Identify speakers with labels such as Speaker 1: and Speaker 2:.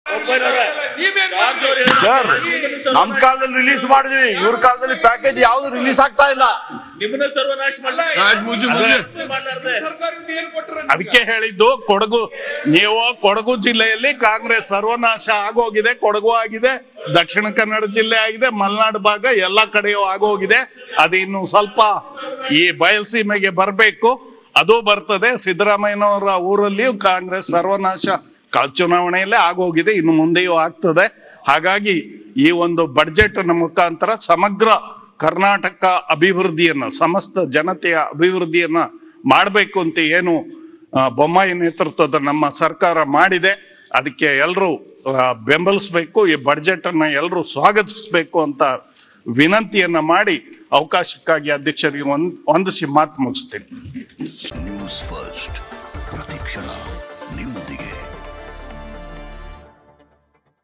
Speaker 1: Sir ನಮ್ ಕಾಲದಲ್ಲಿ release ಮಾಡಿದ್ವಿ ಇವ್ರ ಕಾಲದಲ್ಲಿ ಪ್ಯಾಕೇಜ್ ಯಾವ್ದು ರಿಲೀಸ್ ಆಗ್ತಾ ಇಲ್ಲ
Speaker 2: ನಿಮ್ಮನ್ನ ಸರ್ವನಾಶ
Speaker 3: ಆಯ್ತು, ಮುಗ್ಸಿ, ಮುಗ್ಸಿ.
Speaker 4: ಅದಕ್ಕೆ ಹೇಳಿದ್ದು ಕೊಡಗು ನೀವು ಕೊಡಗು ಜಿಲ್ಲೆಯಲ್ಲಿ ಕಾಂಗ್ರೆಸ್ ಸರ್ವನಾಶ ಆಗೋಗಿದೆ ಕೊಡಗು ಆಗಿದೆ ದಕ್ಷಿಣ ಕನ್ನಡ ಜಿಲ್ಲೆ ಆಗಿದೆ ಮಲೆನಾಡು ಭಾಗ ಎಲ್ಲ ಕಡೆಯೂ ಆಗೋಗಿದೆ ಅದು ಇನ್ನು ಸ್ವಲ್ಪ ಈ ಬಯಲುಸೀಮೆಗೆ ಬರಬೇಕು ಅದು ಬರ್ತದೆ ಸಿದ್ದರಾಮಯ್ಯನವರ ಊರಲ್ಲಿಯೂ ಕಾಂಗ್ರೆಸ್ ಸರ್ವನಾಶ ಕ- ಚುನಾವಣೆಯಲ್ಲೇ ಆಗೋಗಿದೆ ಇನ್ನು ಮುಂದೆಯೂ ಆಗ್ತದೆ ಹಾಗಾಗಿ ಈ ಒಂದು ಬಡ್ಜೆಟ್ ಮುಖಾಂತರ ಸಮಗ್ರ ಕರ್ನಾಟಕ ಅಭಿವೃದ್ಧಿಯನ್ನ ಸಮಸ್ತ ಜನತೆಯ ಅಭಿವೃದ್ಧಿಯನ್ನ ಮಾಡಬೇಕು ಅಂತ ಏನು ಆ, ಬೊಮ್ಮಾಯಿ ನೇತೃತ್ವದ ನಮ್ಮ ಸರ್ಕಾರ ಮಾಡಿದೆ ಅದಕ್ಕೆ ಎಲ್ಲರೂ ಬೆಂಬಲಿಸಬೇಕು ಈ ಬಡ್ಜೆಟ್ ಅನ್ನ ಎಲ್ಲರೂ ಸ್ವಾಗತಿಸಬೇಕು ಅಂತ ವಿನಂತಿಯನ್ನ ಮಾಡಿ ಅವಕಾಶಕ್ಕಾಗಿ ಅಧ್ಯಕ್ಷರಿಗೆ ಒಂದ್ ವಂದಿಸಿ ಮಾತು ಮುಗಿಸ್ತೀನಿ
Speaker 5: ನ್ಯೂಸ್ ಫಸ್ಟ್ ಪ್ರತಿಕ್ಷಣ